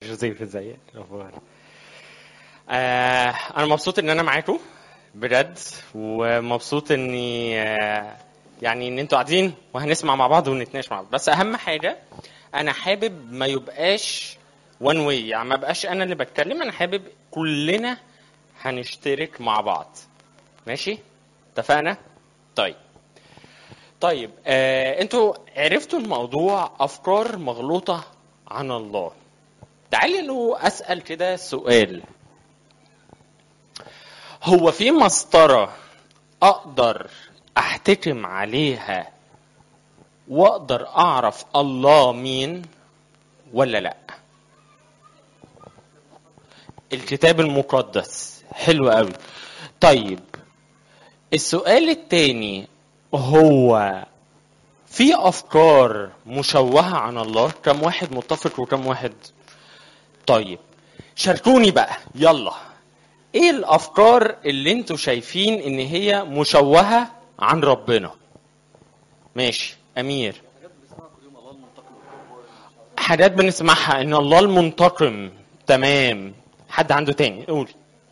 جوزيف ازيك الاخبار آه انا مبسوط ان انا معاكم بجد ومبسوط اني آه يعني ان انتوا قاعدين وهنسمع مع بعض ونتناقش مع بعض بس اهم حاجه انا حابب ما يبقاش وان واي يعني ما بقاش انا اللي بتكلم انا حابب كلنا هنشترك مع بعض ماشي اتفقنا طيب طيب آه انتوا عرفتوا الموضوع افكار مغلوطه عن الله تعالوا اسال كده سؤال هو في مسطره اقدر احتكم عليها واقدر اعرف الله مين ولا لا الكتاب المقدس حلو قوي طيب السؤال التاني هو في افكار مشوهه عن الله كم واحد متفق وكم واحد طيب شاركوني بقى يلا ايه الافكار اللي انتوا شايفين ان هي مشوهه عن ربنا ماشي امير حاجات بنسمعها ان الله المنتقم تمام حد عنده تاني قول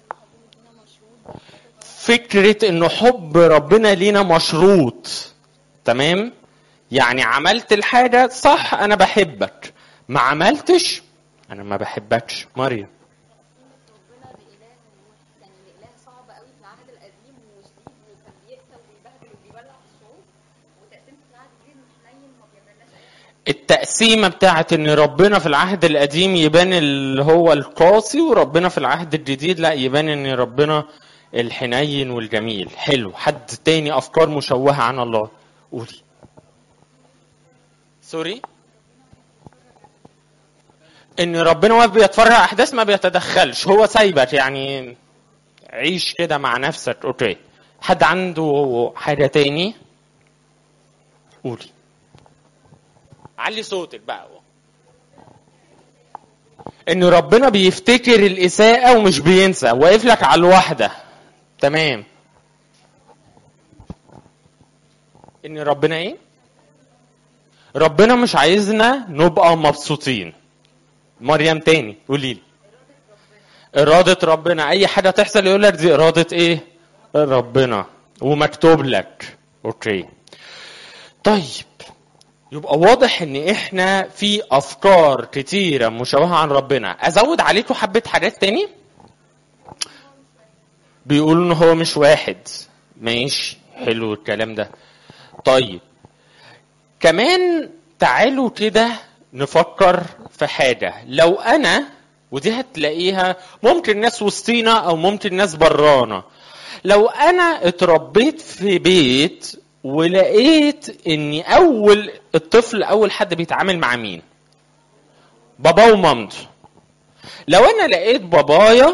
فكرة انه حب ربنا لينا مشروط تمام يعني عملت الحاجة صح انا بحبك ما عملتش انا ما بحبكش مريم ربنا بإله يعني الإله صعب قوي في العهد القديم وشديد وكان بيقتل وبيبهدل وبيبلع في الشعوب وتقسيمة العهد الجديد مش حنين ما بيعملناش أي حاجة التقسيمة بتاعت ان ربنا في العهد القديم يبان اللي هو القاسي وربنا في العهد الجديد لا يبان ان ربنا الحنين والجميل حلو حد تاني افكار مشوهة عن الله قولي سوري ان ربنا واقف بيتفرج على احداث ما بيتدخلش هو سايبك يعني عيش كده مع نفسك اوكي حد عنده حاجة تاني قولي علي صوتك بقى ان ربنا بيفتكر الاساءة ومش بينسى واقف لك على الواحدة تمام ان ربنا ايه ربنا مش عايزنا نبقى مبسوطين مريم تاني قولي لي إرادة ربنا أي حاجة تحصل يقول لك دي إرادة إيه؟ ربنا ومكتوب لك أوكي طيب يبقى واضح ان احنا في افكار كتيرة مشوهة عن ربنا ازود عليكم حبة حاجات تاني بيقولوا ان هو مش واحد ماشي حلو الكلام ده طيب كمان تعالوا كده نفكر في حاجة لو انا ودي هتلاقيها ممكن ناس وسطينا او ممكن ناس برانا لو انا اتربيت في بيت ولقيت اني اول الطفل اول حد بيتعامل مع مين بابا ومامته لو انا لقيت بابايا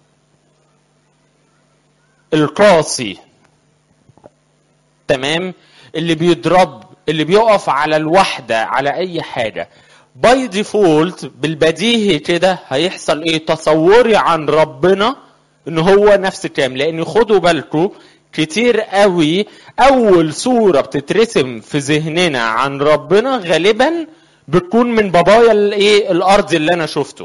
القاسي تمام اللي بيضرب اللي بيقف على الوحدة على اي حاجة باي ديفولت بالبديهي كده هيحصل ايه تصوري عن ربنا ان هو نفس الكلام لان خدوا بالكم كتير قوي اول صورة بتترسم في ذهننا عن ربنا غالبا بتكون من بابايا الايه الارض اللي انا شفته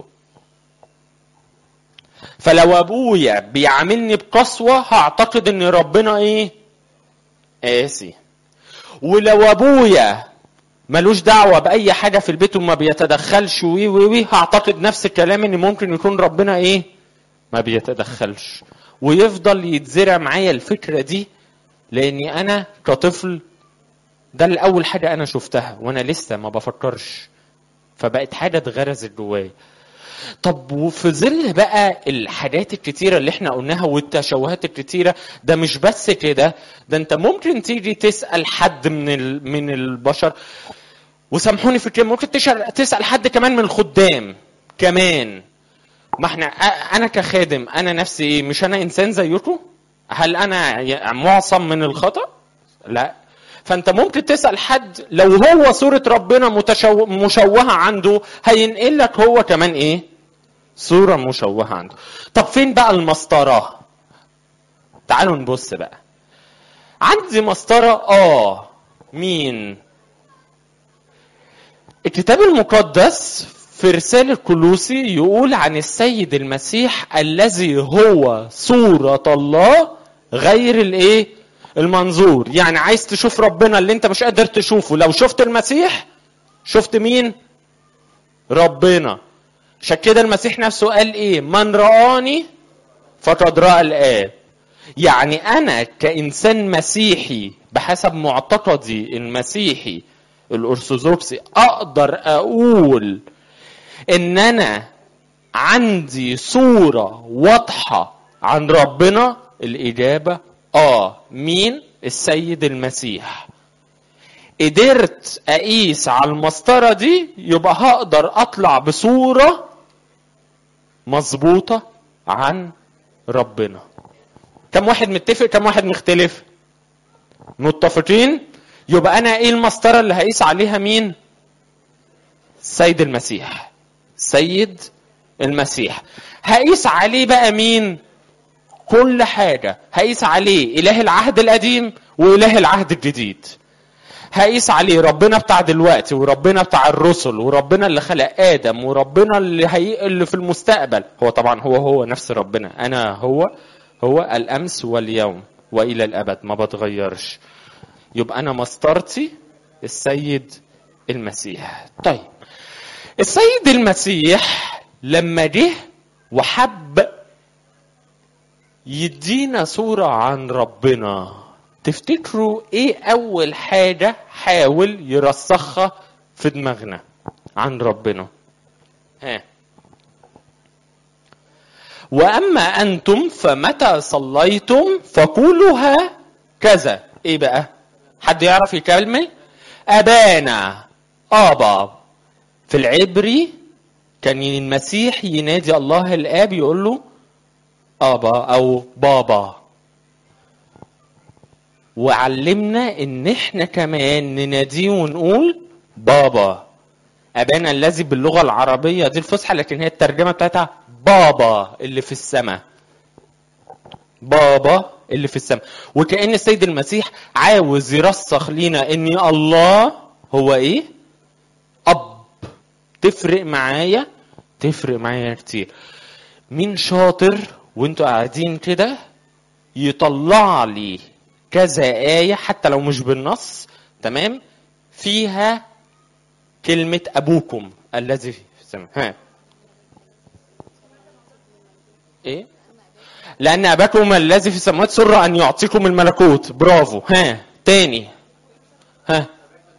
فلو ابويا بيعاملني بقسوة هعتقد ان ربنا ايه قاسي ولو ابويا ملوش دعوة بأي حاجة في البيت وما بيتدخلش وي وي وي هعتقد نفس الكلام ان ممكن يكون ربنا ايه ما بيتدخلش ويفضل يتزرع معايا الفكرة دي لاني انا كطفل ده الاول حاجة انا شفتها وانا لسه ما بفكرش فبقت حاجة اتغرزت جوايا طب وفي ظل بقى الحاجات الكتيرة اللي احنا قلناها والتشوهات الكتيرة ده مش بس كده ده انت ممكن تيجي تسأل حد من ال... من البشر وسامحوني في الكلمة ممكن تسأل تسأل حد كمان من الخدام كمان ما احنا انا كخادم انا نفسي ايه مش انا انسان زيكم هل انا معصم من الخطأ لا فانت ممكن تسال حد لو هو صوره ربنا متشو... مشوهه عنده هينقل لك هو كمان ايه صوره مشوهه عنده طب فين بقى المسطره تعالوا نبص بقى عندي مسطره اه مين الكتاب المقدس في رسالة كلوسي يقول عن السيد المسيح الذي هو صورة الله غير الايه المنظور يعني عايز تشوف ربنا اللي انت مش قادر تشوفه لو شفت المسيح شفت مين ربنا عشان كده المسيح نفسه قال ايه من رآني فقد رأى الآب يعني أنا كإنسان مسيحي بحسب معتقدي المسيحي الأرثوذكسي أقدر أقول إن أنا عندي صورة واضحة عن ربنا الإجابة آه مين السيد المسيح قدرت أقيس على المسطرة دي يبقى هقدر أطلع بصورة مظبوطة عن ربنا كم واحد متفق كم واحد مختلف متفقين يبقى انا ايه المسطره اللي هقيس عليها مين السيد المسيح سيد المسيح هقيس عليه بقى مين كل حاجه هقيس عليه اله العهد القديم واله العهد الجديد هقيس عليه ربنا بتاع دلوقتي وربنا بتاع الرسل وربنا اللي خلق ادم وربنا اللي هي اللي في المستقبل هو طبعا هو هو نفس ربنا انا هو هو الامس واليوم والى الابد ما بتغيرش يبقى انا مسطرتي السيد المسيح طيب السيد المسيح لما جه وحب يدينا صورة عن ربنا تفتكروا ايه اول حاجة حاول يرسخها في دماغنا عن ربنا ها واما انتم فمتى صليتم فقولوا كذا ايه بقى حد يعرف يكمل ابانا ابا في العبري كان المسيح ينادي الله الاب يقول له ابا او بابا وعلمنا ان احنا كمان نناديه ونقول بابا ابانا الذي باللغه العربيه دي الفصحى لكن هي الترجمه بتاعتها بابا اللي في السماء بابا اللي في السماء وكأن السيد المسيح عاوز يرسخ لينا ان الله هو ايه اب تفرق معايا تفرق معايا كتير مين شاطر وانتوا قاعدين كده يطلع لي كذا آية حتى لو مش بالنص تمام فيها كلمة أبوكم الذي في السماء ها ايه لان اباكم الذي في السماوات سر ان يعطيكم الملكوت برافو ها تاني ها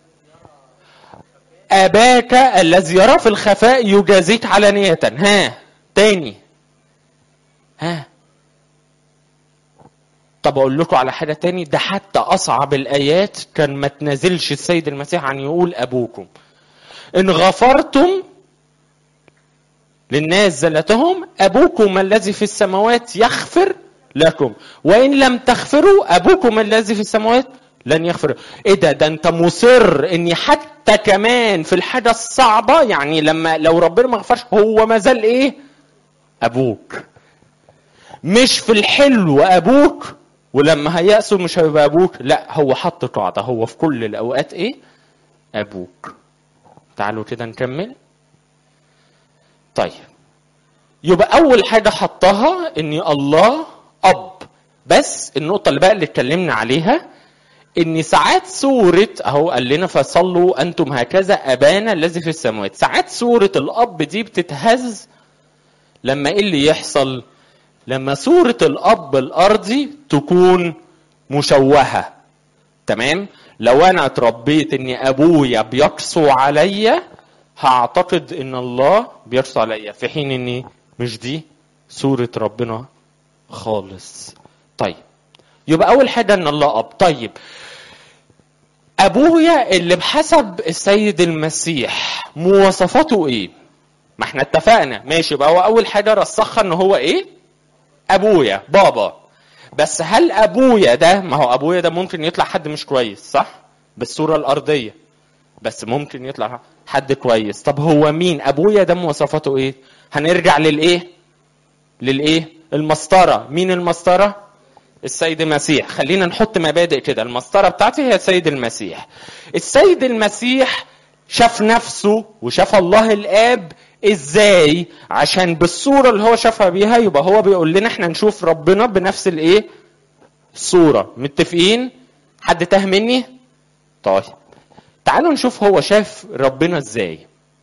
اباك الذي يرى في الخفاء يجازيك علانية ها تاني ها طب اقول لكم على حاجه تاني ده حتى اصعب الايات كان ما تنازلش السيد المسيح عن يقول ابوكم ان غفرتم للناس زلتهم ابوكم الذي في السماوات يغفر لكم وان لم تغفروا ابوكم الذي في السماوات لن يغفر ايه ده ده انت مصر اني حتى كمان في الحاجه الصعبه يعني لما لو ربنا ما غفرش هو ما زال ايه ابوك مش في الحلو ابوك ولما هيأسوا مش هيبقى ابوك لا هو حط قاعده هو في كل الاوقات ايه ابوك تعالوا كده نكمل طيب يبقى اول حاجه حطها ان الله اب بس النقطه اللي بقى اللي اتكلمنا عليها ان ساعات سوره اهو قال لنا فصلوا انتم هكذا ابانا الذي في السماوات ساعات سوره الاب دي بتتهز لما ايه اللي يحصل لما سوره الاب الارضي تكون مشوهه تمام لو انا اتربيت ان ابويا بيقسو عليا هعتقد ان الله بيقسو عليا في حين اني مش دي سورة ربنا خالص طيب يبقى اول حاجة ان الله اب طيب ابويا اللي بحسب السيد المسيح مواصفاته ايه ما احنا اتفقنا ماشي يبقى هو اول حاجة رسخها ان هو ايه ابويا بابا بس هل ابويا ده ما هو ابويا ده ممكن يطلع حد مش كويس صح بالصورة الارضية بس ممكن يطلع حد كويس طب هو مين ابويا ده مواصفاته ايه هنرجع للايه للايه المسطره مين المسطره السيد المسيح خلينا نحط مبادئ كده المسطره بتاعتي هي السيد المسيح السيد المسيح شاف نفسه وشاف الله الاب ازاي عشان بالصوره اللي هو شافها بيها يبقى هو بيقول لنا احنا نشوف ربنا بنفس الايه الصوره متفقين حد تاه مني طيب تعالوا نشوف هو شاف ربنا ازاي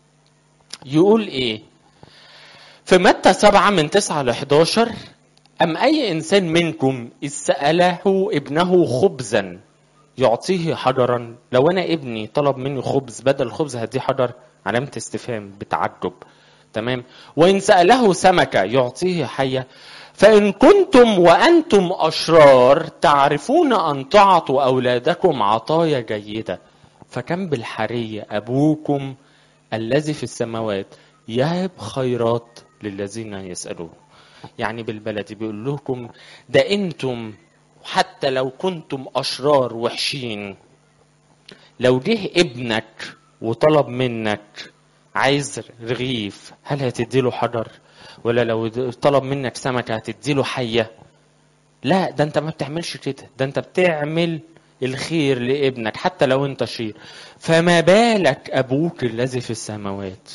يقول ايه في متى سبعة من تسعة ل 11 أم أي إنسان منكم إذ سأله ابنه خبزا يعطيه حجرا لو أنا ابني طلب مني خبز بدل الخبز هديه حجر علامة استفهام بتعجب تمام وإن سأله سمكة يعطيه حية فإن كنتم وأنتم أشرار تعرفون أن تعطوا أولادكم عطايا جيدة فكم بالحرية أبوكم الذي في السماوات يهب خيرات للذين يسألون يعني بالبلدي بيقول لكم ده انتم حتى لو كنتم اشرار وحشين لو جه ابنك وطلب منك عايز رغيف هل هتديله حجر ولا لو طلب منك سمكة هتديله حية لا ده انت ما بتعملش كده ده انت بتعمل الخير لابنك حتى لو انت شرير فما بالك ابوك الذي في السماوات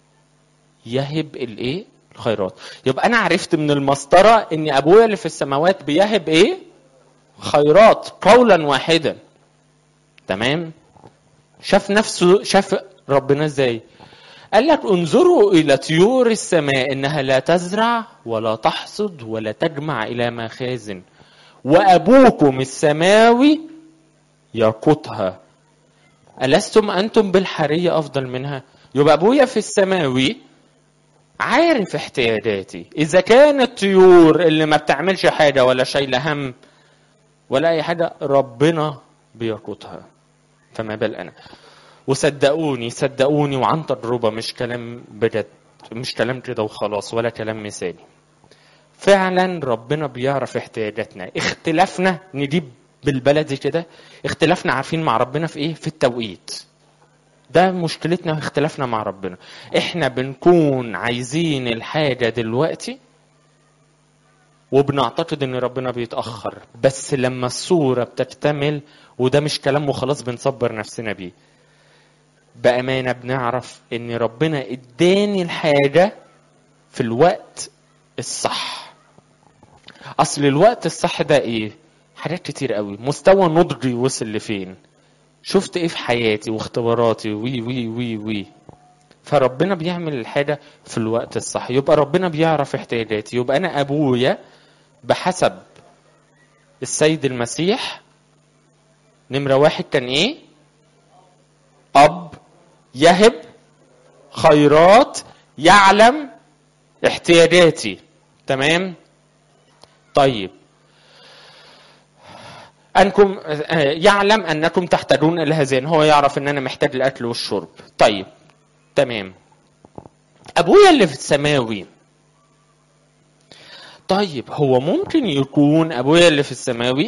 يهب الايه الخيرات يبقى انا عرفت من المسطره ان ابويا اللي في السماوات بيهب ايه خيرات قولا واحدا تمام شاف نفسه شاف ربنا ازاي قال لك انظروا الى طيور السماء انها لا تزرع ولا تحصد ولا تجمع الى مخازن وابوكم السماوي يقوتها ألستم أنتم بالحرية أفضل منها؟ يبقى أبويا في السماوي عارف احتياجاتي إذا كانت الطيور اللي ما بتعملش حاجة ولا شايلة هم ولا أي حاجة ربنا بيقوتها فما بال أنا وصدقوني صدقوني وعن تجربة مش كلام بجد مش كلام كده وخلاص ولا كلام مثالي فعلا ربنا بيعرف احتياجاتنا اختلافنا نجيب بالبلدي كده اختلافنا عارفين مع ربنا في ايه في التوقيت ده مشكلتنا اختلافنا مع ربنا احنا بنكون عايزين الحاجة دلوقتي وبنعتقد ان ربنا بيتأخر بس لما الصورة بتكتمل وده مش كلام وخلاص بنصبر نفسنا بيه بأمانة بنعرف ان ربنا اداني الحاجة في الوقت الصح اصل الوقت الصح ده ايه حاجات كتير قوي مستوى نضجي وصل لفين شفت ايه في حياتي واختباراتي وي وي وي وي فربنا بيعمل الحاجة في الوقت الصح يبقى ربنا بيعرف احتياجاتي يبقى أنا أبويا بحسب السيد المسيح نمرة واحد كان إيه؟ أب يهب خيرات يعلم احتياجاتي تمام؟ طيب أنكم يعلم أنكم تحتاجون إلى هذين هو يعرف أن أنا محتاج الأكل والشرب طيب تمام أبويا اللي في السماوي طيب هو ممكن يكون أبويا اللي في السماوي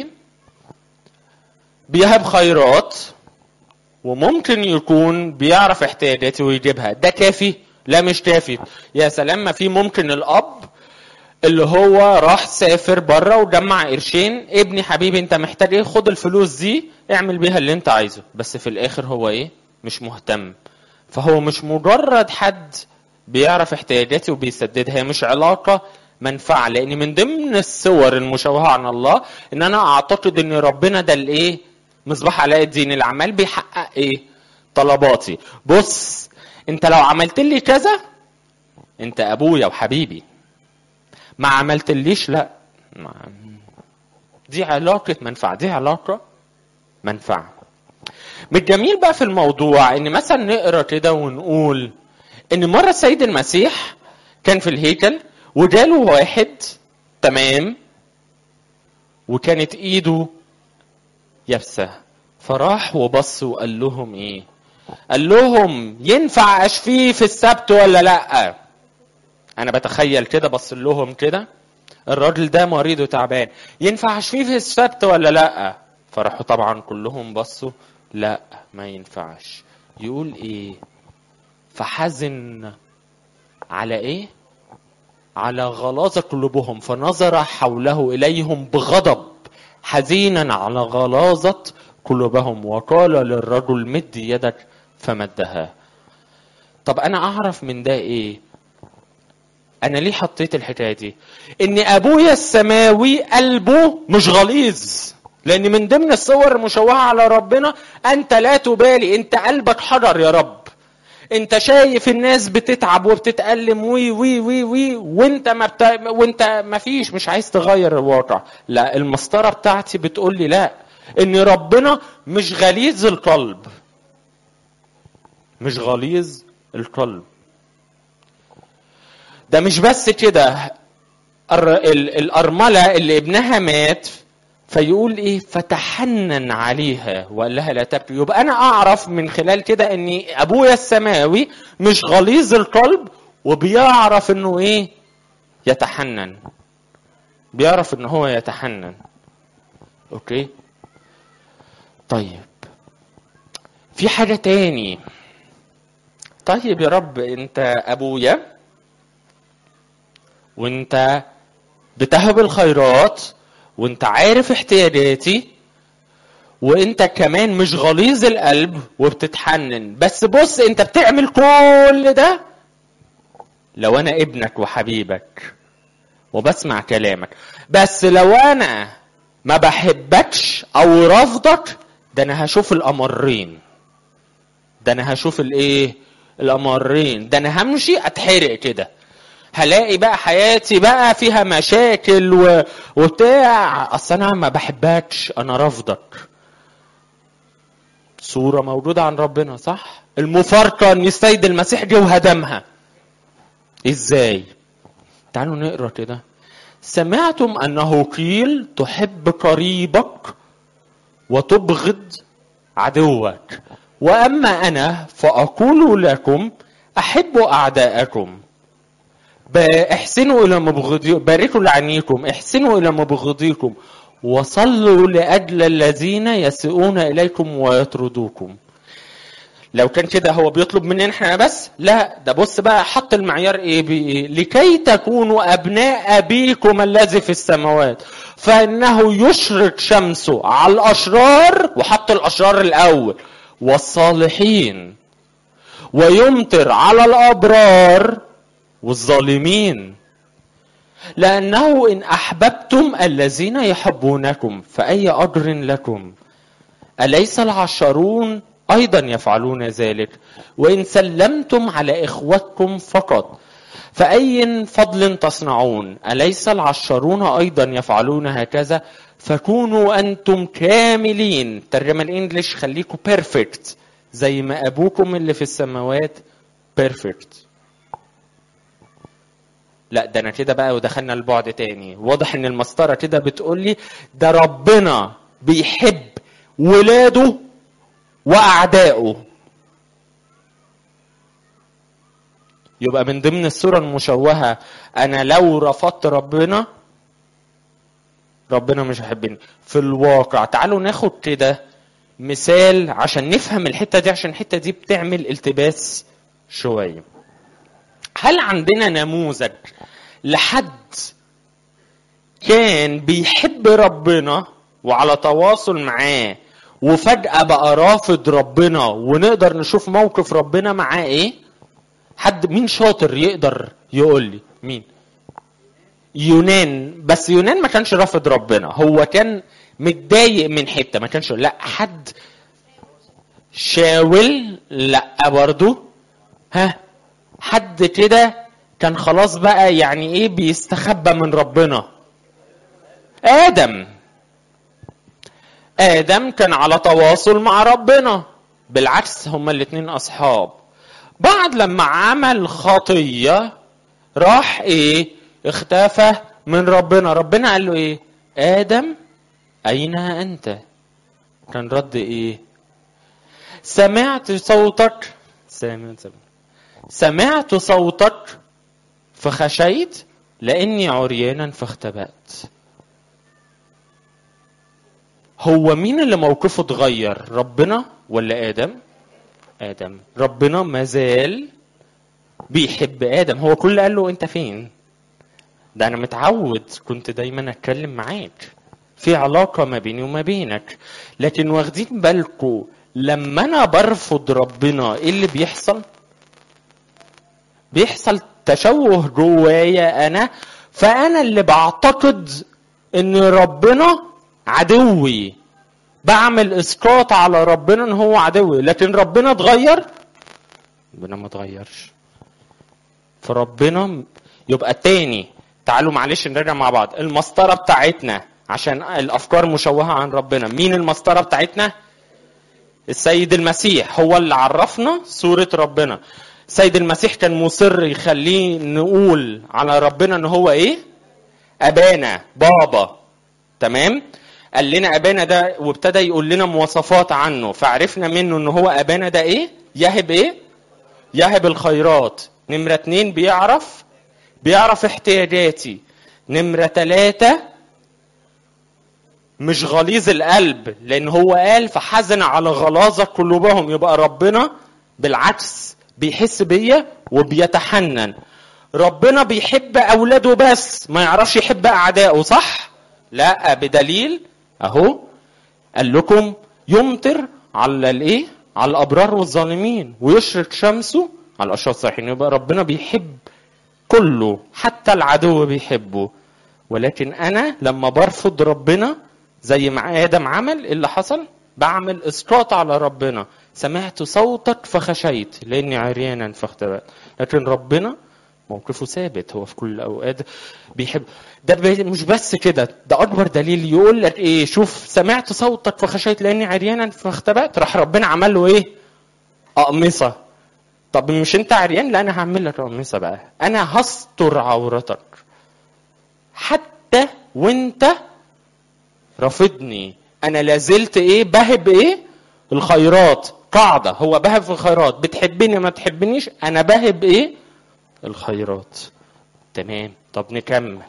بيهب خيرات وممكن يكون بيعرف احتياجاتي ويجيبها ده كافي لا مش كافي يا سلام ما في ممكن الأب اللي هو راح سافر بره وجمع قرشين ابني حبيبي انت محتاج ايه خد الفلوس دي اعمل بيها اللي انت عايزه بس في الاخر هو ايه مش مهتم فهو مش مجرد حد بيعرف احتياجاتي وبيسددها هي مش علاقة منفعة لان من ضمن الصور المشوهة عن الله ان انا اعتقد ان ربنا ده الايه مصباح علاء الدين العمال بيحقق ايه طلباتي بص انت لو عملت لي كذا انت ابويا وحبيبي ما عملتليش لا ما دي علاقة منفعة دي علاقة منفعة من الجميل بقى في الموضوع ان مثلا نقرا كده ونقول ان مرة السيد المسيح كان في الهيكل وجاله واحد تمام وكانت ايده يابسة فراح وبص وقال لهم ايه قال لهم ينفع اشفيه في السبت ولا لا انا بتخيل كده بص لهم كده الراجل ده مريض وتعبان ينفع اشفيه في السبت ولا لا فراحوا طبعا كلهم بصوا لا ما ينفعش يقول ايه فحزن على ايه على غلاظة قلوبهم فنظر حوله إليهم بغضب حزينا على غلاظة قلوبهم وقال للرجل مد يدك فمدها طب أنا أعرف من ده إيه انا ليه حطيت الحكايه دي ان ابويا السماوي قلبه مش غليظ لان من ضمن الصور المشوهه على ربنا انت لا تبالي انت قلبك حجر يا رب انت شايف الناس بتتعب وبتتألم وي وي وي وي وانت ما بت... وانت ما فيش مش عايز تغير الواقع لا المسطره بتاعتي بتقول لي لا ان ربنا مش غليظ القلب مش غليظ القلب ده مش بس كده الأرملة اللي ابنها مات فيقول ايه فتحنن عليها وقال لها لا تبكي يبقى انا اعرف من خلال كده ان ابويا السماوي مش غليظ القلب وبيعرف انه ايه يتحنن بيعرف ان هو يتحنن اوكي طيب في حاجة تاني طيب يا رب انت ابويا وانت بتهب الخيرات وانت عارف احتياجاتي وانت كمان مش غليظ القلب وبتتحنن بس بص انت بتعمل كل ده لو انا ابنك وحبيبك وبسمع كلامك بس لو انا ما بحبكش او رافضك ده انا هشوف الامرين ده انا هشوف الايه الامرين ده انا همشي اتحرق كده هلاقي بقى حياتي بقى فيها مشاكل و... وبتاع اصل انا ما بحبكش انا رافضك صورة موجودة عن ربنا صح المفارقة ان السيد المسيح جه وهدمها ازاي تعالوا نقرا كده سمعتم انه قيل تحب قريبك وتبغض عدوك واما انا فاقول لكم احبوا اعداءكم احسنوا الى مبغضيكم باركوا لعنيكم احسنوا الى مبغضيكم وصلوا لاجل الذين يسيئون اليكم ويطردوكم لو كان كده هو بيطلب مننا احنا بس لا ده بص بقى حط المعيار ايه بايه لكي تكونوا ابناء ابيكم الذي في السماوات فانه يشرق شمسه على الاشرار وحط الاشرار الاول والصالحين ويمطر على الابرار والظالمين لأنه إن أحببتم الذين يحبونكم فأي أجر لكم أليس العشرون أيضا يفعلون ذلك وإن سلمتم على إخوتكم فقط فأي فضل تصنعون أليس العشرون أيضا يفعلون هكذا فكونوا أنتم كاملين ترجمة الإنجليش خليكم بيرفكت زي ما أبوكم اللي في السماوات بيرفكت لا ده انا كده بقى ودخلنا البعد تاني واضح ان المسطره كده بتقول لي ده ربنا بيحب ولاده واعدائه يبقى من ضمن الصورة المشوهة أنا لو رفضت ربنا ربنا مش هيحبني في الواقع تعالوا ناخد كده مثال عشان نفهم الحتة دي عشان الحتة دي بتعمل التباس شوية هل عندنا نموذج لحد كان بيحب ربنا وعلى تواصل معاه وفجأة بقى رافض ربنا ونقدر نشوف موقف ربنا معاه ايه؟ حد مين شاطر يقدر يقول لي مين؟ يونان بس يونان ما كانش رافض ربنا هو كان متضايق من حته ما كانش لا حد شاول لا برضو ها حد كده كان خلاص بقى يعني ايه بيستخبى من ربنا ادم ادم كان على تواصل مع ربنا بالعكس هما الاتنين اصحاب بعد لما عمل خطيه راح ايه اختفى من ربنا ربنا قال له ايه ادم اين انت كان رد ايه سمعت صوتك سمعت سمعت صوتك فخشيت لاني عريانا فاختبأت هو مين اللي موقفه اتغير ربنا ولا ادم ادم ربنا مازال بيحب ادم هو كل قال له انت فين ده انا متعود كنت دايما اتكلم معاك في علاقة ما بيني وما بينك لكن واخدين بالكم لما انا برفض ربنا ايه اللي بيحصل بيحصل تشوه جوايا انا فانا اللي بعتقد ان ربنا عدوي بعمل اسقاط على ربنا ان هو عدوي لكن ربنا اتغير ربنا ما اتغيرش فربنا يبقى تاني تعالوا معلش نرجع مع بعض المسطره بتاعتنا عشان الافكار مشوهه عن ربنا مين المسطره بتاعتنا السيد المسيح هو اللي عرفنا صوره ربنا السيد المسيح كان مصر يخليه نقول على ربنا ان هو ايه ابانا بابا تمام قال لنا ابانا ده وابتدى يقول لنا مواصفات عنه فعرفنا منه ان هو ابانا ده ايه يهب ايه يهب الخيرات نمرة اتنين بيعرف بيعرف احتياجاتي نمرة تلاتة مش غليظ القلب لان هو قال فحزن على غلاظة قلوبهم يبقى ربنا بالعكس بيحس بيا وبيتحنن ربنا بيحب اولاده بس ما يعرفش يحب اعدائه صح لا بدليل اهو قال لكم يمطر على الايه على الابرار والظالمين ويشرق شمسه على الاشرار الصالحين يبقى ربنا بيحب كله حتى العدو بيحبه ولكن انا لما برفض ربنا زي ما ادم عمل إيه اللي حصل بعمل اسقاط على ربنا سمعت صوتك فخشيت لاني عريانا فاختبأت لكن ربنا موقفه ثابت هو في كل الاوقات بيحب ده ب- مش بس كده ده اكبر دليل يقول لك ايه شوف سمعت صوتك فخشيت لاني عريانا فاختبأت راح ربنا عمل له ايه اقمصه طب مش انت عريان لا انا هعمل لك اقمصه بقى انا هستر عورتك حتى وانت رافضني انا لازلت ايه بهب ايه الخيرات قاعده هو بهب في الخيرات بتحبني ما تحبنيش انا بهب ايه الخيرات تمام طب نكمل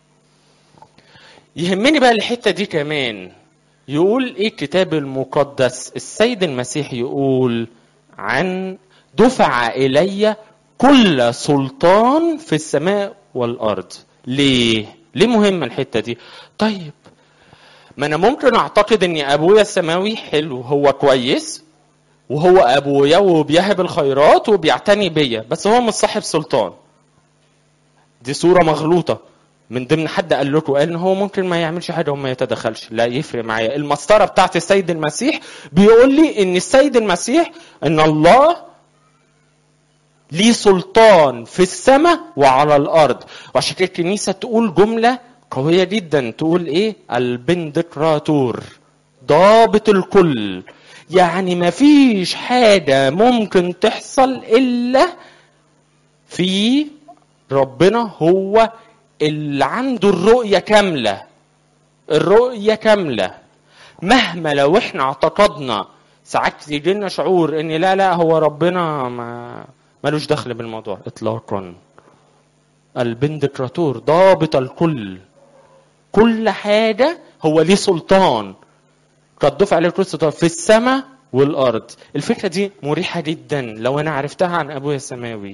يهمني بقى الحته دي كمان يقول ايه الكتاب المقدس السيد المسيح يقول عن دفع الي كل سلطان في السماء والارض ليه ليه مهمه الحته دي طيب ما انا ممكن اعتقد ان ابويا السماوي حلو هو كويس وهو ابويا وبيهب الخيرات وبيعتني بيا بس هو مش صاحب سلطان دي صوره مغلوطه من ضمن حد قال لكم قال ان هو ممكن ما يعملش حاجه وما يتدخلش لا يفرق معايا المسطره بتاعت السيد المسيح بيقول لي ان السيد المسيح ان الله ليه سلطان في السماء وعلى الارض وعشان كده الكنيسه تقول جمله قويه جدا تقول ايه البندقراطور ضابط الكل يعني ما فيش حاجه ممكن تحصل الا في ربنا هو اللي عنده الرؤيه كامله الرؤيه كامله مهما لو احنا اعتقدنا ساعات يجي لنا شعور ان لا لا هو ربنا ما ملوش دخل بالموضوع اطلاقا البندقراطور ضابط الكل كل حاجه هو ليه سلطان قد دفع عليه كل سلطان في السماء والارض الفكره دي مريحه جدا لو انا عرفتها عن ابويا السماوي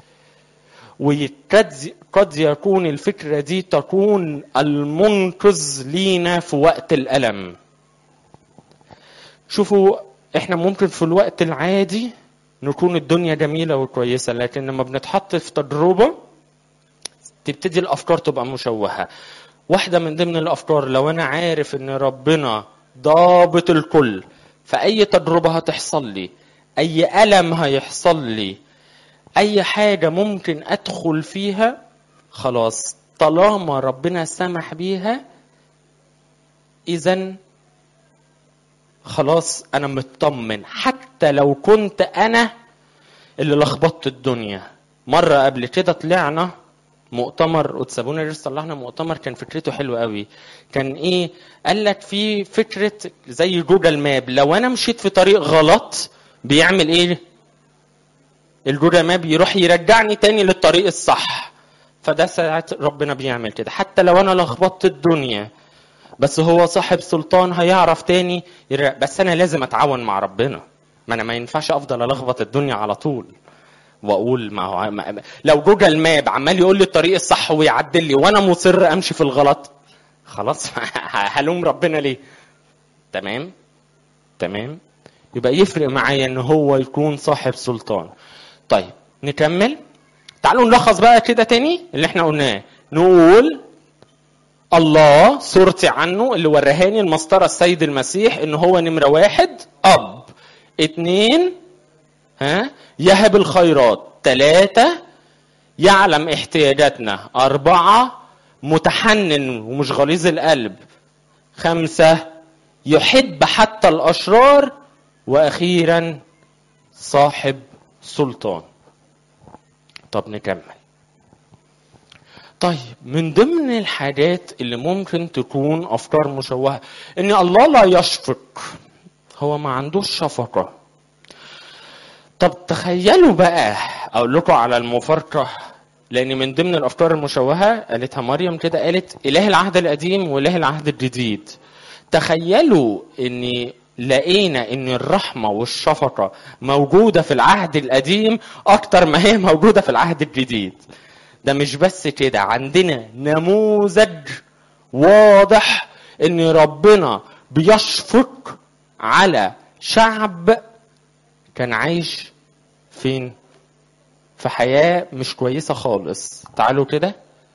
وقد قد يكون الفكره دي تكون المنقذ لينا في وقت الالم شوفوا احنا ممكن في الوقت العادي نكون الدنيا جميله وكويسه لكن لما بنتحط في تجربه تبتدي الافكار تبقى مشوهه واحده من ضمن الافكار لو انا عارف ان ربنا ضابط الكل فاي تجربه هتحصل لي اي الم هيحصل لي اي حاجه ممكن ادخل فيها خلاص طالما ربنا سمح بيها اذا خلاص انا مطمن حتى لو كنت انا اللي لخبطت الدنيا مره قبل كده طلعنا مؤتمر وتسابونا ريس طلعنا مؤتمر كان فكرته حلوه قوي كان ايه قال لك في فكره زي جوجل ماب لو انا مشيت في طريق غلط بيعمل ايه الجوجل ماب يروح يرجعني تاني للطريق الصح فده ساعات ربنا بيعمل كده حتى لو انا لخبطت الدنيا بس هو صاحب سلطان هيعرف تاني يرجع. بس انا لازم اتعاون مع ربنا ما انا ما ينفعش افضل الخبط الدنيا على طول واقول ما هو ما لو جوجل ماب عمال يقول لي الطريق الصح ويعدل لي وانا مصر امشي في الغلط خلاص هلوم ربنا ليه تمام تمام يبقى يفرق معايا ان هو يكون صاحب سلطان طيب نكمل تعالوا نلخص بقى كده تاني اللي احنا قلناه نقول الله صورتي عنه اللي ورهاني المسطرة السيد المسيح ان هو نمرة واحد اب اتنين ها يهب الخيرات ثلاثة يعلم احتياجاتنا أربعة متحنن ومش غليظ القلب خمسة يحب حتى الأشرار وأخيرا صاحب سلطان طب نكمل طيب من ضمن الحاجات اللي ممكن تكون افكار مشوهه ان الله لا يشفق هو ما عندوش شفقه طب تخيلوا بقى اقول لكم على المفارقه لان من ضمن الافكار المشوهه قالتها مريم كده قالت اله العهد القديم واله العهد الجديد تخيلوا ان لقينا ان الرحمه والشفقه موجوده في العهد القديم اكتر ما هي موجوده في العهد الجديد ده مش بس كده عندنا نموذج واضح ان ربنا بيشفق على شعب كان عايش فين في حياة مش كويسة خالص تعالوا كده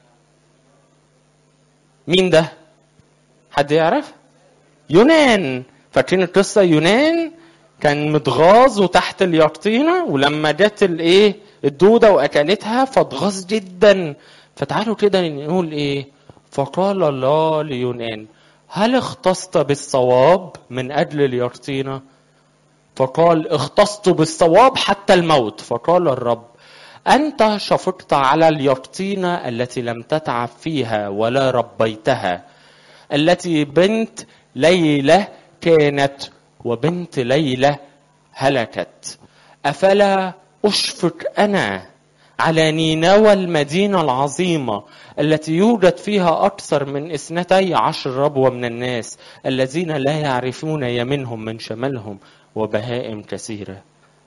مين ده حد يعرف يونان فاكرين القصة يونان كان متغاظ وتحت اليقطينة ولما جت الايه الدودة واكلتها فاتغاظ جدا فتعالوا كده نقول ايه فقال الله ليونان هل اختصت بالصواب من اجل اليقطينة فقال اختصت بالصواب حتى الموت فقال الرب أنت شفقت على اليقطينة التي لم تتعب فيها ولا ربيتها التي بنت ليلة كانت وبنت ليلة هلكت أفلا أشفق أنا على نينوى المدينة العظيمة التي يوجد فيها أكثر من اثنتي عشر ربوة من الناس الذين لا يعرفون يمنهم من شمالهم وبهائم كثيرة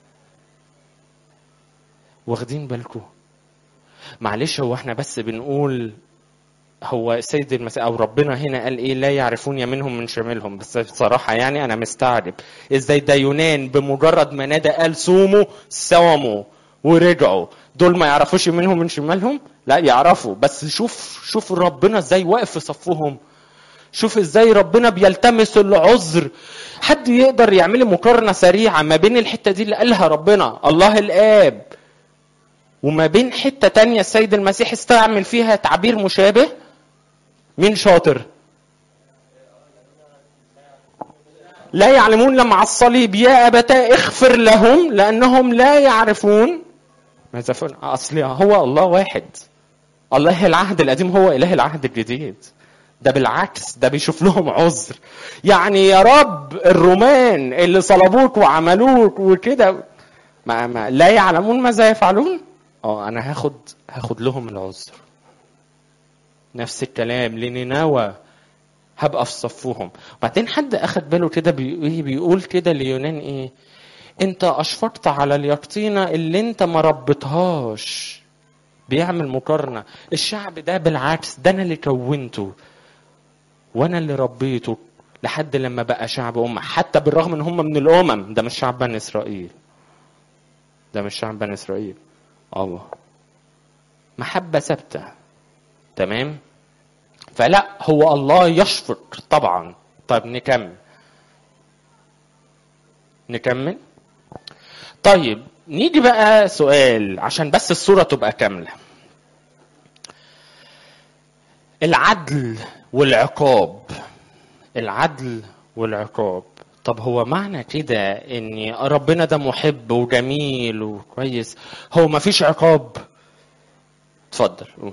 واخدين بالكم معلش هو احنا بس بنقول هو السيد المسيح او ربنا هنا قال ايه لا يعرفون يمينهم من شمالهم بس بصراحه يعني انا مستعجب ازاي ده يونان بمجرد ما نادى قال صوموا صاموا ورجعوا دول ما يعرفوش يمينهم من شمالهم لا يعرفوا بس شوف شوف ربنا ازاي واقف في صفهم شوف ازاي ربنا بيلتمس العذر حد يقدر يعمل لي مقارنه سريعه ما بين الحته دي اللي قالها ربنا الله الاب وما بين حته تانية السيد المسيح استعمل فيها تعبير مشابه مين شاطر لا يعلمون لما على الصليب يا أبتاه اغفر لهم لأنهم لا يعرفون ماذا فعل أصل هو الله واحد الله العهد القديم هو إله العهد الجديد ده بالعكس ده بيشوف لهم عذر يعني يا رب الرومان اللي صلبوك وعملوك وكده ما, ما لا يعلمون ماذا يفعلون اه انا هاخد هاخد لهم العذر نفس الكلام لنينوى هبقى في صفهم بعدين حد اخد باله كده بي- بيقول كده ليونان ايه انت اشفقت على اليقطينة اللي انت ما ربيتهاش بيعمل مقارنة الشعب ده بالعكس ده انا اللي كونته وانا اللي ربيته لحد لما بقى شعب امة حتى بالرغم ان هم من الامم ده مش شعب بني اسرائيل ده مش شعب بني اسرائيل الله محبة ثابتة تمام فلا هو الله يشفق طبعا طيب نكمل نكمل طيب نيجي بقى سؤال عشان بس الصورة تبقى كاملة العدل والعقاب العدل والعقاب طب هو معنى كده ان ربنا ده محب وجميل وكويس هو ما فيش عقاب اتفضل قول.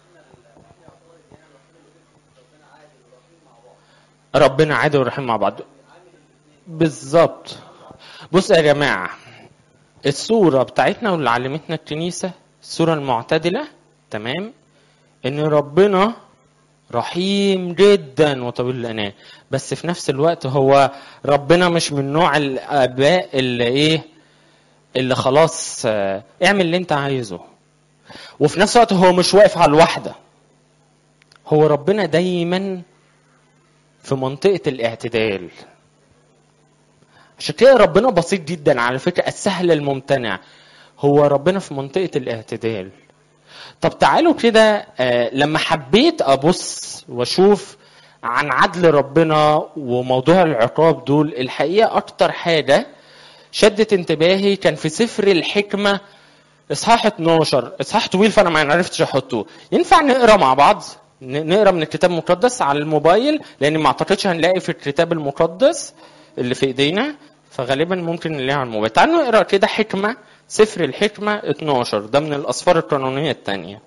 ربنا عادل ورحيم مع بعض بالظبط بص يا جماعه الصوره بتاعتنا واللي علمتنا الكنيسه الصوره المعتدله تمام ان ربنا رحيم جدا وطويل الاناه بس في نفس الوقت هو ربنا مش من نوع الاباء اللي ايه اللي خلاص آه، اعمل اللي انت عايزه وفي نفس الوقت هو مش واقف على الواحده هو ربنا دايما في منطقه الاعتدال عشان كده ربنا بسيط جدا على فكره السهل الممتنع هو ربنا في منطقه الاعتدال طب تعالوا كده آه، لما حبيت ابص واشوف عن عدل ربنا وموضوع العقاب دول الحقيقه اكتر حاجه شدت انتباهي كان في سفر الحكمه اصحاح 12 اصحاح طويل فانا ما عرفتش احطه ينفع نقرا مع بعض ن- نقرا من الكتاب المقدس على الموبايل لان ما اعتقدش هنلاقي في الكتاب المقدس اللي في ايدينا فغالبا ممكن نلاقيه على الموبايل تعالوا نقرا كده حكمه سفر الحكمه 12 ده من الاسفار القانونيه الثانيه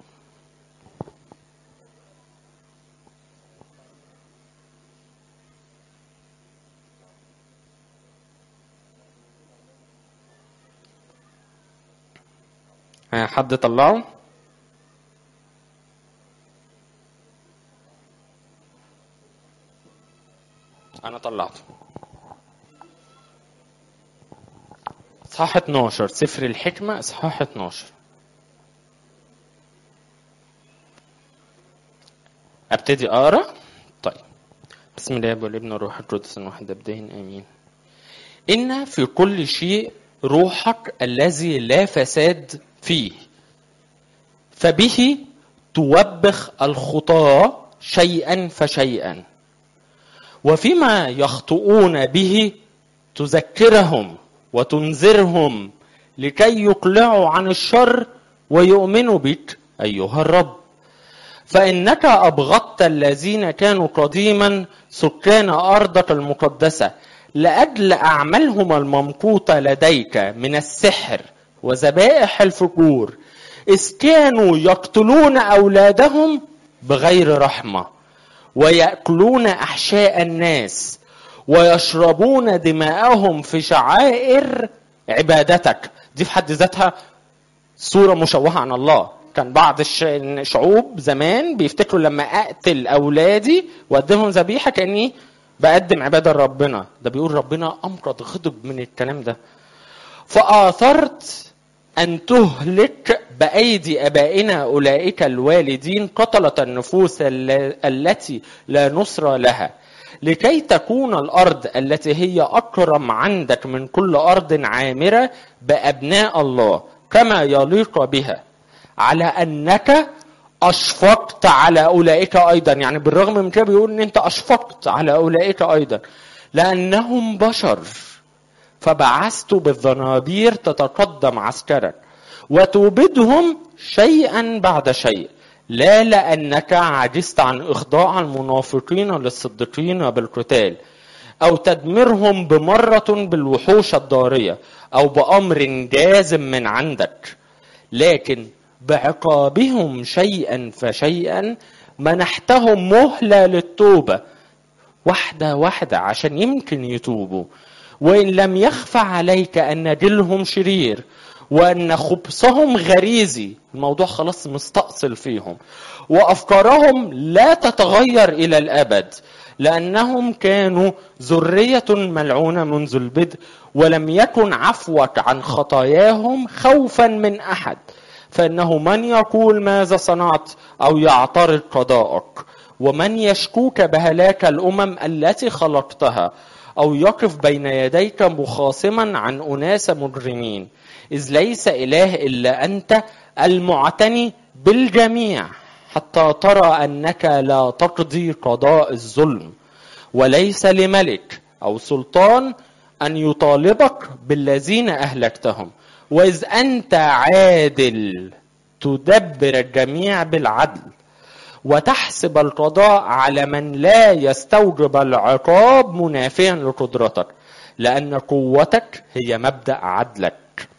ها، حد طلعه انا طلعته اصحاح 12 سفر الحكمة اصحاح 12 ابتدي اقرا طيب بسم الله والابن والروح القدس الواحد ابدين امين ان في كل شيء روحك الذي لا فساد فيه فبه توبخ الخطاة شيئا فشيئا وفيما يخطئون به تذكرهم وتنذرهم لكي يقلعوا عن الشر ويؤمنوا بك ايها الرب فانك ابغضت الذين كانوا قديما سكان ارضك المقدسه لاجل اعمالهم الممقوته لديك من السحر وذبائح الفجور اذ كانوا يقتلون اولادهم بغير رحمه وياكلون احشاء الناس ويشربون دماءهم في شعائر عبادتك دي في حد ذاتها صورة مشوهة عن الله كان بعض الش- الشعوب زمان بيفتكروا لما اقتل اولادي واقدمهم ذبيحه كاني بقدم عباده لربنا ده بيقول ربنا امرض غضب من الكلام ده فآثرت أن تهلك بأيدي أبائنا أولئك الوالدين قتلة النفوس الل- التي لا نصر لها لكي تكون الأرض التي هي أكرم عندك من كل أرض عامرة بأبناء الله كما يليق بها على أنك أشفقت على أولئك أيضا يعني بالرغم من كده بيقول إن أنت أشفقت على أولئك أيضا لأنهم بشر فبعثت بالذنابير تتقدم عسكرا وتوبدهم شيئا بعد شيء لا لأنك عجزت عن إخضاع المنافقين للصديقين بالقتال أو تدمرهم بمرة بالوحوش الضارية أو بأمر جازم من عندك لكن بعقابهم شيئا فشيئا منحتهم مهلة للتوبة واحدة واحدة عشان يمكن يتوبوا وإن لم يخفى عليك أن جيلهم شرير وأن خبثهم غريزي الموضوع خلاص مستأصل فيهم وأفكارهم لا تتغير إلى الأبد لأنهم كانوا ذرية ملعونة منذ البدء ولم يكن عفوك عن خطاياهم خوفا من أحد فإنه من يقول ماذا صنعت أو يعترض قضاءك ومن يشكوك بهلاك الأمم التي خلقتها أو يقف بين يديك مخاصما عن أناس مجرمين إذ ليس إله إلا أنت المعتني بالجميع حتى ترى أنك لا تقضي قضاء الظلم وليس لملك أو سلطان أن يطالبك بالذين أهلكتهم وإذ أنت عادل تدبر الجميع بالعدل وتحسب القضاء على من لا يستوجب العقاب منافيا لقدرتك لأن قوتك هي مبدأ عدلك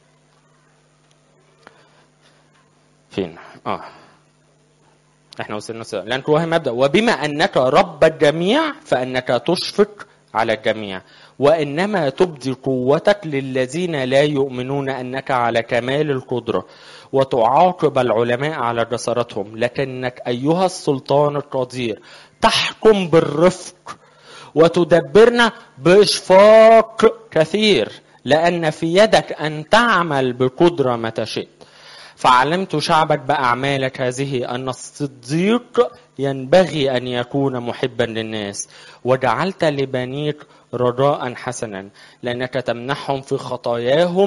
فين اه احنا وصلنا سؤال لأن قوتك مبدأ وبما أنك رب الجميع فأنك تشفق على الجميع وإنما تبدي قوتك للذين لا يؤمنون أنك على كمال القدرة وتعاقب العلماء على جسارتهم لكنك أيها السلطان القدير تحكم بالرفق وتدبرنا بإشفاق كثير لأن في يدك أن تعمل بقدرة متى شئت فعلمت شعبك بأعمالك هذه أن الصديق ينبغي أن يكون محبا للناس وجعلت لبنيك رجاء حسنا لأنك تمنحهم في خطاياهم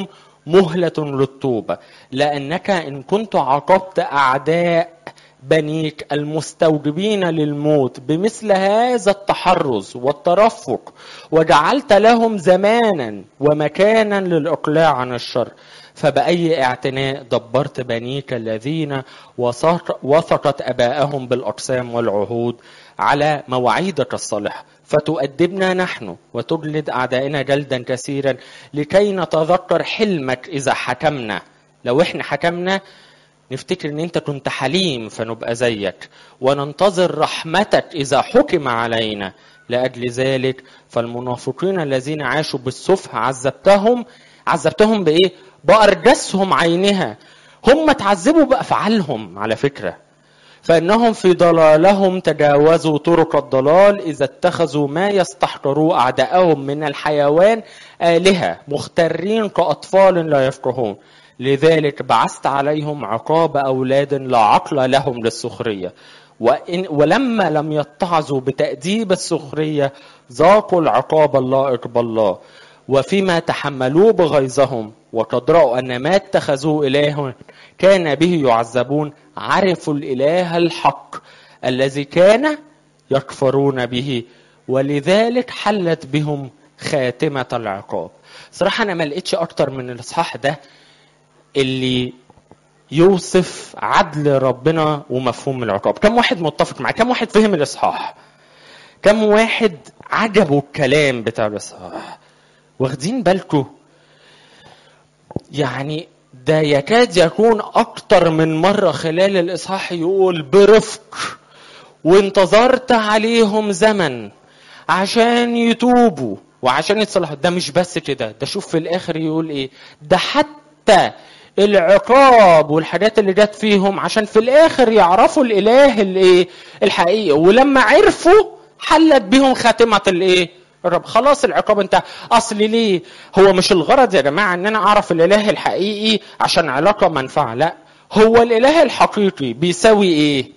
مهلة للتوبة لأنك إن كنت عاقبت أعداء بنيك المستوجبين للموت بمثل هذا التحرز والترفق وجعلت لهم زمانا ومكانا للإقلاع عن الشر فبأي اعتناء دبرت بنيك الذين وثق- وثقت أباءهم بالأقسام والعهود على مواعيدك الصالحة فتؤدبنا نحن وتجلد أعدائنا جلدا كثيرا لكي نتذكر حلمك إذا حكمنا لو احنا حكمنا نفتكر ان انت كنت حليم فنبقى زيك وننتظر رحمتك اذا حكم علينا لاجل ذلك فالمنافقين الذين عاشوا بالسفه عذبتهم عذبتهم بايه بارجسهم عينها هم تعذبوا بافعالهم على فكره فانهم في ضلالهم تجاوزوا طرق الضلال اذا اتخذوا ما يستحقروا اعداءهم من الحيوان الهه مخترين كاطفال لا يفقهون لذلك بعثت عليهم عقاب اولاد لا عقل لهم للسخريه وإن ولما لم يتعظوا بتأديب السخرية ذاقوا العقاب اللائق بالله وفيما تحملوه بغيظهم وقد رأوا أن ما اتخذوه إله كان به يعذبون عرفوا الإله الحق الذي كان يكفرون به ولذلك حلت بهم خاتمة العقاب صراحة أنا ما لقيتش أكتر من الإصحاح ده اللي يوصف عدل ربنا ومفهوم العقاب كم واحد متفق معاه كم واحد فهم الإصحاح كم واحد عجبه الكلام بتاع الإصحاح واخدين بالكم يعني ده يكاد يكون أكتر من مرة خلال الإصحاح يقول برفق وانتظرت عليهم زمن عشان يتوبوا وعشان يتصلحوا ده مش بس كده ده شوف في الآخر يقول إيه ده حتى العقاب والحاجات اللي جت فيهم عشان في الآخر يعرفوا الإله الإيه الحقيقي ولما عرفوا حلت بهم خاتمة الإيه الرب خلاص العقاب انت اصل ليه هو مش الغرض يا جماعه ان انا اعرف الاله الحقيقي عشان علاقه منفعه لا هو الاله الحقيقي بيساوي ايه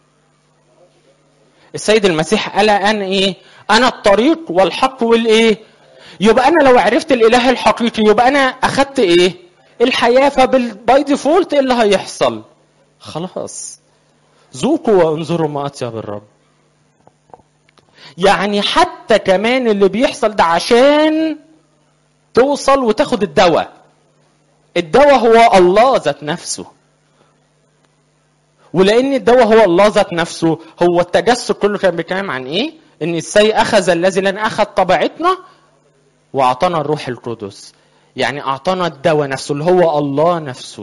السيد المسيح قال انا ايه انا الطريق والحق والايه يبقى انا لو عرفت الاله الحقيقي يبقى انا اخدت ايه الحياه فباي ديفولت ايه اللي هيحصل خلاص ذوقوا وانظروا ما اطيب الرب يعني حتى كمان اللي بيحصل ده عشان توصل وتاخد الدواء الدواء هو الله ذات نفسه ولان الدواء هو الله ذات نفسه هو التجسد كله كان بيتكلم عن ايه ان ازاي اخذ الذي لن اخذ طبيعتنا واعطانا الروح القدس يعني اعطانا الدواء نفسه اللي هو الله نفسه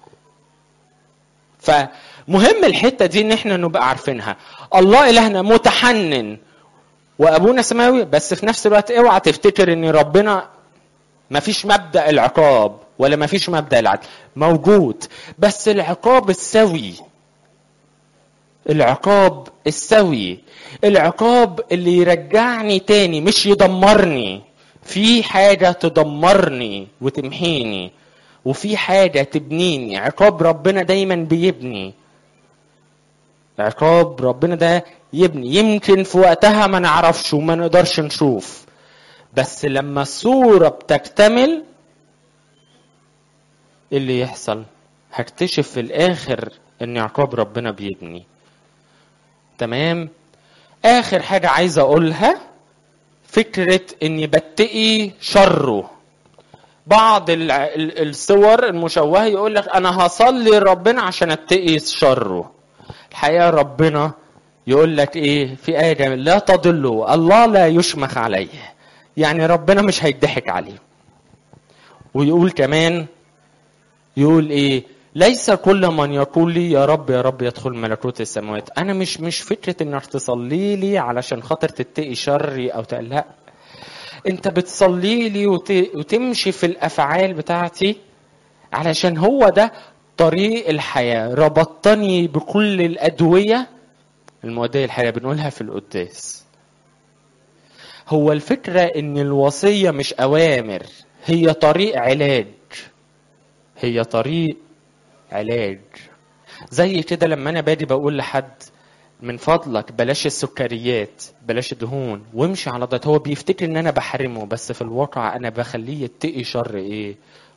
فمهم الحته دي ان احنا نبقى عارفينها الله الهنا متحنن وابونا سماوي بس في نفس الوقت اوعى تفتكر ان ربنا ما فيش مبدا العقاب ولا ما فيش مبدا العدل موجود بس العقاب السوي العقاب السوي العقاب اللي يرجعني تاني مش يدمرني في حاجه تدمرني وتمحيني وفي حاجه تبنيني عقاب ربنا دايما بيبني عقاب ربنا ده يبني يمكن في وقتها ما نعرفش وما نقدرش نشوف بس لما الصورة بتكتمل إيه اللي يحصل هكتشف في الآخر إن عقاب ربنا بيبني تمام آخر حاجة عايز أقولها فكرة إني بتقي شره بعض ال- ال- الصور المشوهة يقول لك أنا هصلي ربنا عشان أتقي شره الحقيقة ربنا يقول لك ايه في آية جميلة لا تضلوا الله لا يشمخ عليه يعني ربنا مش هيضحك عليه ويقول كمان يقول ايه ليس كل من يقول لي يا رب يا رب يدخل ملكوت السماوات انا مش مش فكره انك تصلي لي علشان خاطر تتقي شري او تقل لا انت بتصلي لي وت... وتمشي في الافعال بتاعتي علشان هو ده طريق الحياه ربطتني بكل الادويه المؤدية الحياة بنقولها في القداس هو الفكرة ان الوصية مش اوامر هي طريق علاج هي طريق علاج زي كده لما انا بادي بقول لحد من فضلك بلاش السكريات بلاش الدهون وامشي على ضغط هو بيفتكر ان انا بحرمه بس في الواقع انا بخليه يتقي شر ايه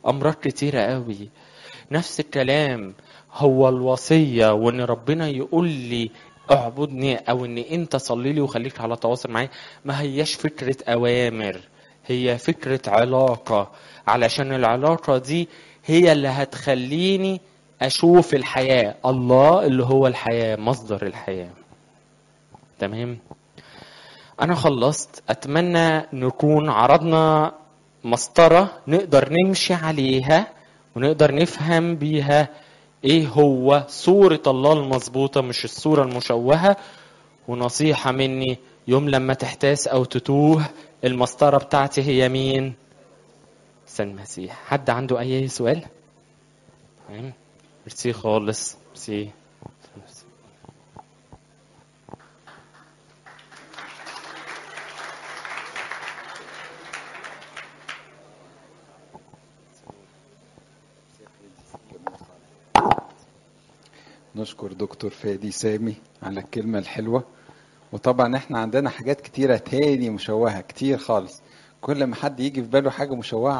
امراض كتيره قوي نفس الكلام هو الوصيه وان ربنا يقول لي اعبدني او ان انت صلي لي وخليك على تواصل معايا ما هياش فكره اوامر هي فكره علاقه علشان العلاقه دي هي اللي هتخليني اشوف الحياه الله اللي هو الحياه مصدر الحياه تمام انا خلصت اتمنى نكون عرضنا مسطره نقدر نمشي عليها ونقدر نفهم بيها ايه هو صورة الله المظبوطة مش الصورة المشوهة ونصيحة مني يوم لما تحتاس او تتوه المسطرة بتاعتي هي مين سن المسيح حد عنده اي سؤال تمام ميرسي خالص ميرسي نشكر دكتور فادي سامي على الكلمة الحلوة وطبعا احنا عندنا حاجات كتيرة تاني مشوهة كتير خالص كل ما حد يجي في باله حاجة مشوهة